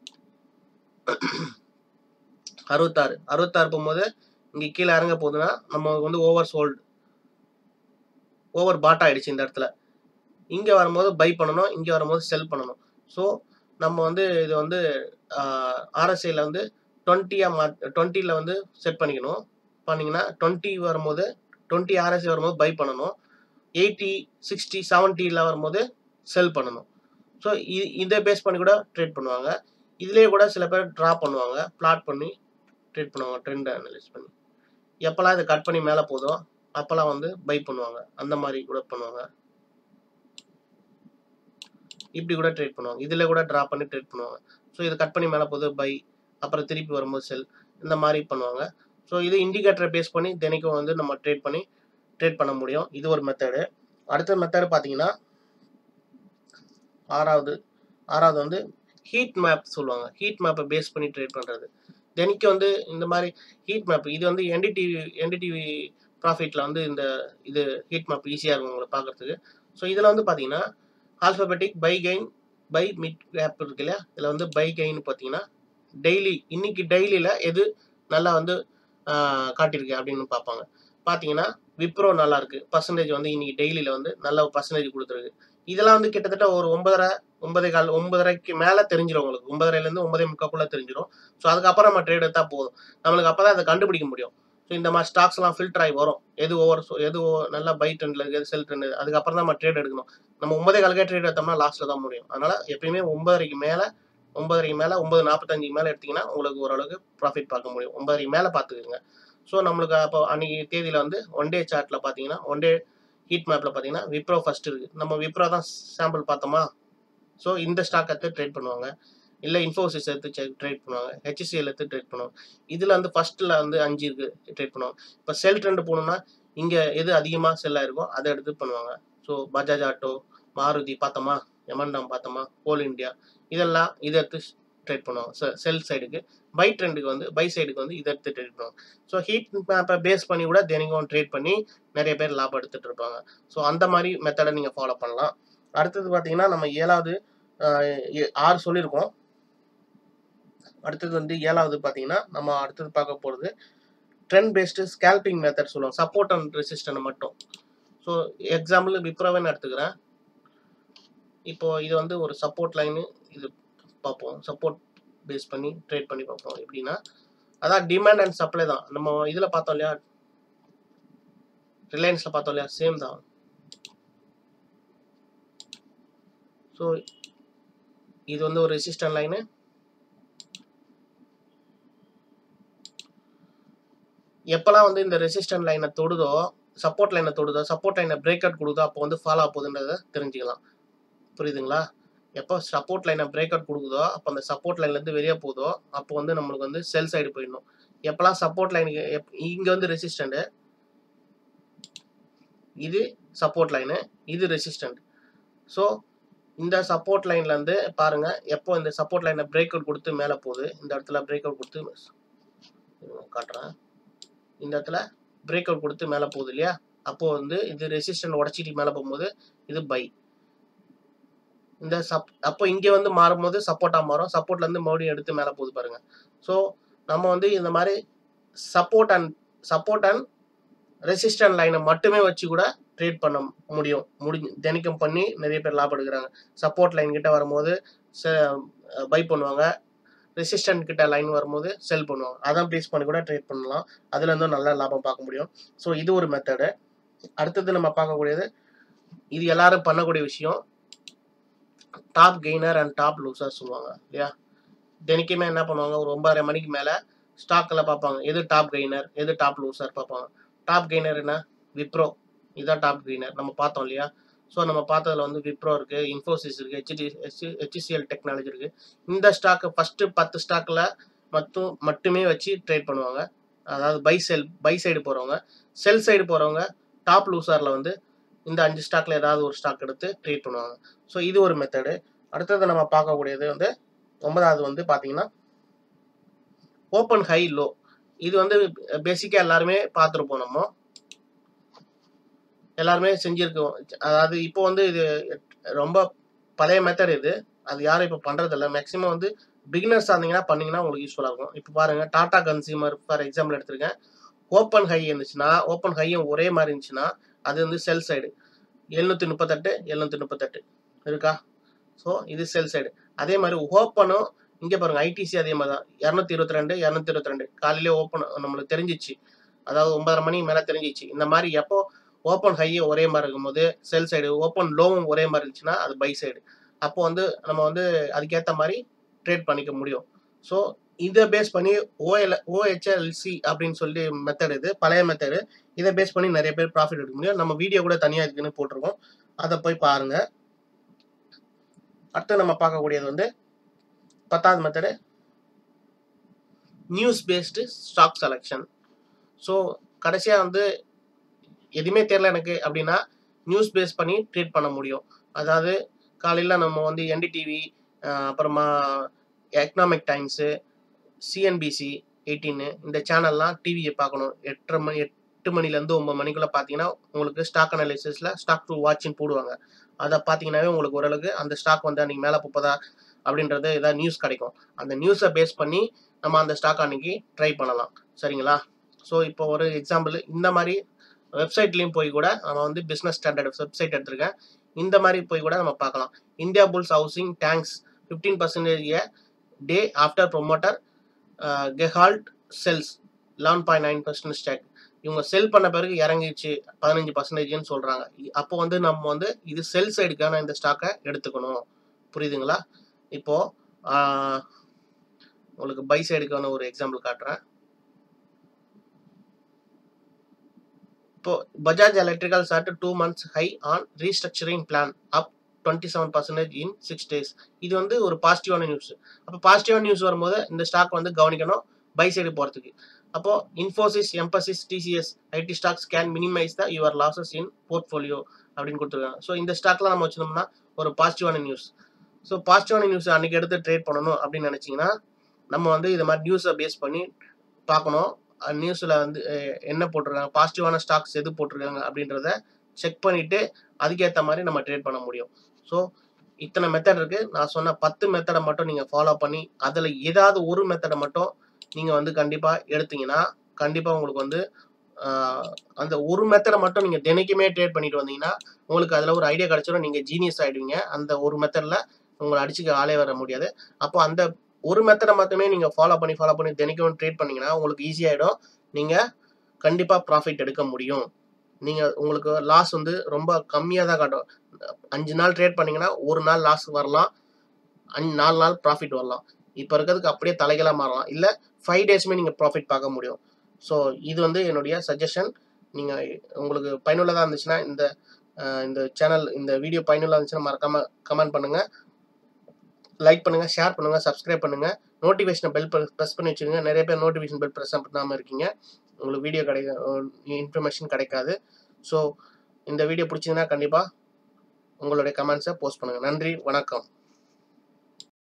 அறுபத்தாறு அறுபத்தாறு போகும்போது இங்கே கீழே இறங்க போகுதுன்னா நம்ம வந்து ஓவர் சோல்டு ஓவர் பாட் ஆயிடுச்சு இந்த இடத்துல இங்கே வரும்போது பை பண்ணணும் இங்கே வரும்போது செல் பண்ணணும் ஸோ நம்ம வந்து இது வந்து ஆர்எஸ்ஐயில் வந்து டுவெண்ட்டியாக மா டுவெண்ட்டியில் வந்து செட் பண்ணிக்கணும் பண்ணிங்கன்னா டுவெண்ட்டி வரும்போது டுவெண்ட்டி ஆர்எஸ்ஐ வரும்போது பை பண்ணணும் எயிட்டி சிக்ஸ்டி செவன்ட்டியில் வரும்போது செல் பண்ணணும் ஸோ இதை பேஸ் பண்ணி கூட ட்ரேட் பண்ணுவாங்க இதுலேயே கூட சில பேர் ட்ரா பண்ணுவாங்க பிளாட் பண்ணி ட்ரேட் பண்ணுவாங்க ட்ரெண்ட் அனலைஸ் பண்ணி எப்போல்லாம் இதை கட் பண்ணி மேலே போதோ அப்போல்லாம் வந்து பை பண்ணுவாங்க அந்த மாதிரி கூட பண்ணுவாங்க இப்படி கூட ட்ரேட் பண்ணுவாங்க இதில் கூட ட்ரா பண்ணி ட்ரேட் பண்ணுவாங்க ஸோ இதை கட் பண்ணி மேலே போது பை அப்புறம் திருப்பி வரும்போது செல் இந்த மாதிரி பண்ணுவாங்க ஸோ இது இண்டிகேட்டரை பேஸ் பண்ணி தினைக்கும் வந்து நம்ம ட்ரேட் பண்ணி ட்ரேட் பண்ண முடியும் இது ஒரு மெத்தடு அடுத்த மெத்தடு பார்த்தீங்கன்னா ஆறாவது ஆறாவது வந்து ஹீட் மேப் சொல்லுவாங்க ஹீட் மேப்பை பேஸ் பண்ணி ட்ரேட் பண்ணுறது தெனிக்கு வந்து இந்த மாதிரி ஹீட் மேப் இது வந்து என்டிடிவி என்டிடிவி ப்ராஃபிட்டில் வந்து இந்த இது ஹீட் மேப் ஈஸியாக இருக்கும் உங்களை பார்க்குறதுக்கு ஸோ இதில் வந்து பார்த்தீங்கன்னா alphabetic by gain by mid cap இருக்கு இல்லையா இதில் வந்து பை கெயின் பார்த்தீங்கன்னா டெய்லி இன்னைக்கு டெய்லியில் எது நல்லா வந்து காட்டியிருக்கு அப்படின்னு பார்ப்பாங்க பார்த்தீங்கன்னா விப்ரோ நல்லா இருக்கு பர்சன்டேஜ் வந்து இன்னைக்கு டெய்லியில் வந்து நல்ல பர்சன்டேஜ் கொடுத்துருக்கு இதெல்லாம் வந்து கிட்டத்தட்ட ஒரு ஒன்பதரை ஒன்பதே கால் ஒன்பதரைக்கு மேலே தெரிஞ்சிடும் உங்களுக்கு ஒன்பதரைலேருந்து ஒன்பதே முக்காக்குள்ளே தெரிஞ்சிடும் ஸோ அதுக்கப்புறம் நம்ம ட்ரேட் எடுத்தால் போதும் நம்மளுக்கு அப்போ தான் அதை கண்டுபிடிக்க முடியும் ஸோ இந்த மாதிரி ஸ்டாக்ஸ்லாம் ஃபில்டர் ஆகி வரும் எது ஓவர் எது over- நல்லா பை ட்ரெண்டில் இருக்குது எது செல் ட்ரெண்ட் அதுக்கப்புறம் தான் நம்ம ட்ரேட் எடுக்கணும் நம்ம ஒன்பதே காலுக்கே ட்ரேட் எடுத்தோம்னா லாஸ்ட்டில் தான் முடியும் அதனால் எப்பயுமே ஒன்பதரைக்கு மேலே ஒன்பதரைக்கு மேலே ஒன்பது நாற்பத்தஞ்சுக்கு மேலே எடுத்தீங்கன்னா உங்களுக்கு ஓரளவுக்கு ப்ராஃபிட் பார்க்க முடியும் ஒன்பதரைக்கு மேலே பார்த்துக்குங்க ஸோ நம்மளுக்கு அப்போ அன்னைக்கு தேதியில் வந்து ஒன் டே சார்ட்டில் பார்த்தீங்கன்னா ஒன் டே ஹீட் மேப்பில் பார்த்தீங்கன்னா விப்ரோ ஃபர்ஸ்ட் இருக்குது நம்ம விப்ரோ தான் சாம்பிள் பார்த்தோமா ஸோ இந்த ஸ்டாக் எடுத்து ட்ரேட் பண்ணுவாங்க இல்லை இன்ஃபோசிஸ் எடுத்து ட்ரேட் பண்ணுவாங்க ஹெச்சிசிஎல் எடுத்து ட்ரேட் பண்ணுவாங்க இதில் வந்து ஃபர்ஸ்ட்டில் வந்து அஞ்சு இருக்குது ட்ரேட் பண்ணுவாங்க இப்போ செல் ட்ரெண்ட் போகணுன்னா இங்கே எது அதிகமாக செல் ஆயிருக்கோ அதை எடுத்து பண்ணுவாங்க ஸோ பஜாஜ் ஆட்டோ மாருதி பார்த்தோமா எமண்டம் பார்த்தோமா கோல் இந்தியா இதெல்லாம் இதை எடுத்து ட்ரேட் பண்ணுவாங்க செல் சைடுக்கு பை ட்ரெண்டுக்கு வந்து பை சைடுக்கு வந்து இதை எடுத்து ட்ரேட் பண்ணுவாங்க ஸோ ஹீட் மேப்பை பேஸ் பண்ணி கூட தினைக்கும் ட்ரேட் பண்ணி நிறைய பேர் லாபம் எடுத்துட்டு இருப்பாங்க ஸோ அந்த மாதிரி மெத்தடை நீங்கள் ஃபாலோ பண்ணலாம் அடுத்தது பார்த்தீங்கன்னா நம்ம ஏழாவது ஆஹ், ஏ- ஆறு சொல்லியிருக்கோம் அடுத்தது வந்து ஏழாவது பார்த்தீங்கன்னா நம்ம அடுத்தது பார்க்க போகிறது ட்ரெண்ட் பேஸ்டு ஸ்கேல்பிங் மெத்தட் சொல்லுவோம் சப்போர்ட் அண்ட் ரெசிஸ்டன்ட் மட்டும் ஸோ எக்ஸாம்பிள் விப்ரோவேன்னு எடுத்துக்கிறேன் இப்போ இது வந்து ஒரு சப்போர்ட் லைனு இது பார்ப்போம் சப்போர்ட் பேஸ் பண்ணி ட்ரேட் பண்ணி பார்ப்போம் எப்படின்னா அதான் டிமாண்ட் அண்ட் சப்ளை தான் நம்ம இதில் பார்த்தோம் இல்லையா ரிலையன்ஸில் பார்த்தோம் இல்லையா சேம் தான் ஸோ இது வந்து ஒரு ரெசிஸ்டன்ட் லைனு எப்போல்லாம் வந்து இந்த ரெசிஸ்டன்ட் லைனை தொடுதோ சப்போர்ட் லைனை தொடுதோ சப்போர்ட் லைனை பிரேக் அவுட் கொடுதோ அப்போ வந்து ஃபாலோ ஆகுதுன்றதை தெரிஞ்சுக்கலாம் புரியுதுங்களா எப்போ சப்போர்ட் லைனை பிரேக் அவுட் கொடுக்குதோ அப்போ அந்த சப்போர்ட் லைன்லேருந்து வெளியே போகுதோ அப்போ வந்து நம்மளுக்கு வந்து செல் சைடு போயிடணும் எப்போல்லாம் சப்போர்ட் லைனுக்கு எப் இங்கே வந்து ரெசிஸ்டண்ட்டு இது சப்போர்ட் லைனு இது ரெசிஸ்டன்ட் ஸோ இந்த சப்போர்ட் லைன்லேருந்து பாருங்க எப்போ இந்த சப்போர்ட் லைனை பிரேக் அவுட் கொடுத்து மேலே போகுது இந்த இடத்துல பிரேக் அவுட் கொடுத்து இருங்க, காட்டுறேன் இந்த இடத்துல பிரேக் அவுட் கொடுத்து மேலே போகுது இல்லையா அப்போ வந்து இது ரெசிஸ்டன்ட் உடச்சிட்டு மேலே போகும்போது இது பை இந்த சப் அப்போ இங்கே வந்து மாறும்போது சப்போர்ட்டாக மாறும் சப்போர்ட்லேருந்து மறுபடியும் எடுத்து மேலே போகுது பாருங்க ஸோ நம்ம வந்து இந்த மாதிரி support and support and resistant லைனை மட்டுமே வச்சு கூட ட்ரேட் பண்ண முடியும் முடிஞ்சு தினைக்கும் பண்ணி நிறைய பேர் லாபம் எடுக்கிறாங்க சப்போர்ட் லைன் கிட்ட வரும்போது பை பண்ணுவாங்க ரெசிஸ்டன்ட் கிட்ட லைன் வரும்போது செல் பண்ணுவாங்க அதான் பேஸ் பண்ணி கூட ட்ரேட் பண்ணலாம் அதுல இருந்தும் நல்ல லாபம் பார்க்க முடியும் ஸோ இது ஒரு மெத்தடு அடுத்தது நம்ம பார்க்கக்கூடியது இது எல்லாரும் பண்ணக்கூடிய விஷயம் top gainer and top loser சொல்லுவாங்க இல்லையா தினைக்குமே என்ன பண்ணுவாங்க ஒரு ஒன்பதரை மணிக்கு மேலே ஸ்டாக்கில் பார்ப்பாங்க எது டாப் கெய்னர் எது டாப் லூசர் பார்ப்பாங்க டாப் கெய்னர் என்ன விப்ரோ இதுதான் டாப் கெய்னர் நம்ம பார்த்தோம் இல்லையா ஸோ நம்ம பார்த்ததுல வந்து விப்ரோ இருக்கு இன்ஃபோசிஸ் இருக்கு ஹெச்டி ஹெச்சிசிஎல் டெக்னாலஜி இருக்கு இந்த ஸ்டாக் ஃபர்ஸ்ட் பத்து ஸ்டாக்ல மட்டும் மட்டுமே வச்சு ட்ரேட் பண்ணுவாங்க அதாவது பை செல் பை சைடு போறவங்க செல் சைடு போறவங்க டாப் லூசர்ல வந்து இந்த அஞ்சு ஸ்டாக்ல ஏதாவது ஒரு ஸ்டாக் எடுத்து ட்ரேட் பண்ணுவாங்க ஸோ இது ஒரு மெத்தடு அடுத்தது நம்ம பார்க்கக்கூடியது வந்து ஒன்பதாவது வந்து பார்த்தீங்கன்னா ஓப்பன் ஹை லோ இது வந்து பேசிக்காக எல்லாருமே பார்த்துருப்போம் நம்ம எல்லாருமே செஞ்சிருக்கோம் அதாவது இப்போ வந்து இது ரொம்ப பழைய மெத்தட் இது அது யாரும் இப்போ பண்றதில்ல மேக்ஸிமம் வந்து பிகினர்ஸ் இருந்தீங்கன்னா பண்ணீங்கன்னா உங்களுக்கு யூஸ்ஃபுல்லாக இருக்கும் இப்போ பாருங்க டாடா கன்சியூமர் ஃபார் எக்ஸாம்பிள் எடுத்திருக்கேன் ஓப்பன் ஹை இருந்துச்சுன்னா ஓப்பன் ஹையும் ஒரே மாதிரி இருந்துச்சுன்னா அது வந்து செல் சைடு எழுநூத்தி முப்பத்தெட்டு எழுநூத்தி முப்பத்தெட்டு இருக்கா ஸோ இது செல் சைடு அதே மாதிரி ஓப்பனும் இங்கே பாருங்க ஐடிசி அதே மாதிரி தான் இரநூத்தி இருபத்தி ரெண்டு இரநூத்தி இருபத்தி ரெண்டு காலையிலே ஓப்பன் நம்மளுக்கு தெரிஞ்சிச்சு அதாவது ஒன்பதரை மணிக்கு மேலே தெரிஞ்சிச்சு இந்த மாதிரி எப்போ ஓப்பன் ஹையும் ஒரே மாதிரி இருக்கும்போது செல் சைடு ஓப்பன் லோவும் ஒரே மாதிரி இருந்துச்சுன்னா அது பை சைடு அப்போ வந்து நம்ம வந்து அதுக்கேற்ற மாதிரி ட்ரேட் பண்ணிக்க முடியும் ஸோ இதை பேஸ் பண்ணி ஓஎல் ஓஹெச்எல்சி அப்படின்னு சொல்லி மெத்தட் இது பழைய மெத்தடு இதை பேஸ் பண்ணி நிறைய பேர் ப்ராஃபிட் எடுக்க முடியும் நம்ம வீடியோ கூட தனியாக இருக்குன்னு போட்டிருக்கோம் அதை போய் பாருங்க அடுத்து நம்ம பார்க்கக்கூடியது வந்து பத்தாவது method news based stock selection so கடைசியாக வந்து எதுவுமே தெரில எனக்கு அப்படின்னா நியூஸ் பேஸ் பண்ணி ட்ரேட் பண்ண முடியும் அதாவது காலையில் நம்ம வந்து என்டிடிவி அப்புறமா எக்கனாமிக் டைம்ஸு சிஎன்பிசி எயிட்டீனு இந்த சேனல்லாம் டிவியை பார்க்கணும் எட்டரை மணி எட்டு மணிலேருந்து ஒம்பது மணிக்குள்ளே பார்த்தீங்கன்னா உங்களுக்கு ஸ்டாக் அனாலிசிஸில் ஸ்டாக் டு வாட்ச்னு போடுவாங்க அதை பார்த்தீங்கன்னாவே உங்களுக்கு ஓரளவுக்கு அந்த ஸ்டாக் வந்து அன்றைக்கி மேலே போப்பதா அப்படின்றது ஏதாவது நியூஸ் கிடைக்கும் அந்த நியூஸை பேஸ் பண்ணி நம்ம அந்த ஸ்டாக் அன்னைக்கு ட்ரை பண்ணலாம் சரிங்களா ஸோ இப்போ ஒரு எக்ஸாம்பிள் இந்த மாதிரி வெப்சைட்லேயும் போய் கூட நம்ம வந்து பிஸ்னஸ் ஸ்டாண்டர்ட் வெப்சைட் எடுத்திருக்கேன் இந்த மாதிரி போய் கூட நம்ம பார்க்கலாம் Indiabulls housing tanks fifteen percentage day after promoter Gehlaut sells eleven point nine percent stock இவங்க செல் பண்ண பிறகு இறங்கிச்சு பதினஞ்சு பர்சன்டேஜ்னு சொல்கிறாங்க அப்போ வந்து நம்ம வந்து இது செல் சைடுக்கான இந்த ஸ்டாக்கை எடுத்துக்கணும் புரியுதுங்களா இப்போது உங்களுக்கு பை சைடுக்கான ஒரு எக்ஸாம்பிள் காட்டுறேன் இப்போ Bajaj electrical chart two months high on restructuring plan up twenty seven percentage in six days இது வந்து ஒரு பாசிட்டிவான நியூஸ் அப்போ பாசிட்டிவான நியூஸ் வரும்போது இந்த ஸ்டாக் வந்து கவனிக்கணும் பை சைடு போகிறதுக்கு அப்போ Infosys Mphasis TCS IT stocks can minimise the your losses in portfolio அப்படின்னு கொடுத்துருக்காங்க ஸோ இந்த ஸ்டாக்லாம் நம்ம வச்சிருந்தோம்னா ஒரு பாசிட்டிவான நியூஸ் ஸோ பாசிட்டிவான நியூஸ் அன்னைக்கு எடுத்து ட்ரேட் பண்ணணும் அப்படின்னு நினச்சிங்கன்னா நம்ம வந்து இது மாதிரி நியூஸை பேஸ் பண்ணி பார்க்கணும் நியூஸில் வந்து அஹ், என்ன போட்டிருக்காங்க பாசிட்டிவான ஸ்டாக்ஸ் எது போட்டிருக்காங்க அப்படின்றத செக் பண்ணிவிட்டு அதுக்கேற்ற மாதிரி நம்ம ட்ரேட் பண்ண முடியும் ஸோ இத்தனை மெத்தட் இருக்குது நான் சொன்ன பத்து மெத்தடை மட்டும் நீங்கள் ஃபாலோ பண்ணி அதில் ஏதாவது ஒரு மெத்தடை மட்டும் நீங்கள் வந்து கண்டிப்பாக எடுத்தீங்கன்னா கண்டிப்பாக உங்களுக்கு வந்து ஆஹ், அந்த ஒரு மெத்தடை மட்டும் நீங்கள் தினைக்குமே ட்ரேட் பண்ணிட்டு வந்தீங்கன்னா உங்களுக்கு அதில் ஒரு ஐடியா கிடச்சிடும் நீங்கள் ஜீனியஸ் ஆகிடுவீங்க அந்த ஒரு மெத்தடில் உங்களை அடிச்சுக்க ஆளே வர முடியாது அப்போ அந்த ஒரு மெத்தடை மட்டுமே நீங்கள் ஃபாலோ பண்ணி ஃபாலோ பண்ணி தினைக்கும் ட்ரேட் பண்ணீங்கன்னா உங்களுக்கு ஈஸியாகிடும் நீங்கள் கண்டிப்பாக ப்ராஃபிட் எடுக்க முடியும் நீங்கள் உங்களுக்கு லாஸ் வந்து ரொம்ப கம்மியாக தான் காட்டும் அஞ்சு நாள் ட்ரேட் பண்ணீங்கன்னா ஒரு நாள் லாஸ் வரலாம் அஞ்சு நாலு நாள் ப்ராஃபிட் வரலாம் இப்போ இருக்கிறதுக்கு அப்படியே தலைகளாக மாறலாம் இல்லை ஃபைவ் டேஸ்மே நீங்கள் ப்ராஃபிட் பார்க்க முடியும் ஸோ இது வந்து என்னுடைய சஜஷன் நீங்கள் உங்களுக்கு பயனுள்ளதாக இருந்துச்சுன்னா இந்த அஹ், இந்த சேனல் இந்த வீடியோ பயனுள்ளதாக இருந்துச்சுன்னா மறக்காமல் கமெண்ட் பண்ணுங்கள் லைக் பண்ணுங்கள் ஷேர் பண்ணுங்கள் சப்ஸ்கிரைப் பண்ணுங்கள் நோட்டிஃபிகேஷனை பெல் ப்ரெஸ் பண்ணி வச்சுக்கோங்க நிறைய பேர் நோட்டிஃபிகேஷன் பெல் ப்ரெஸ் பண்ணாமல் இருக்கீங்க உங்களுக்கு வீடியோ கிடைக்க இன்ஃபர்மேஷன் கிடைக்காது ஸோ இந்த வீடியோ பிடிச்சதுன்னா கண்டிப்பாக உங்களுடைய கமெண்ட்ஸை போஸ்ட் பண்ணுங்கள் நன்றி வணக்கம்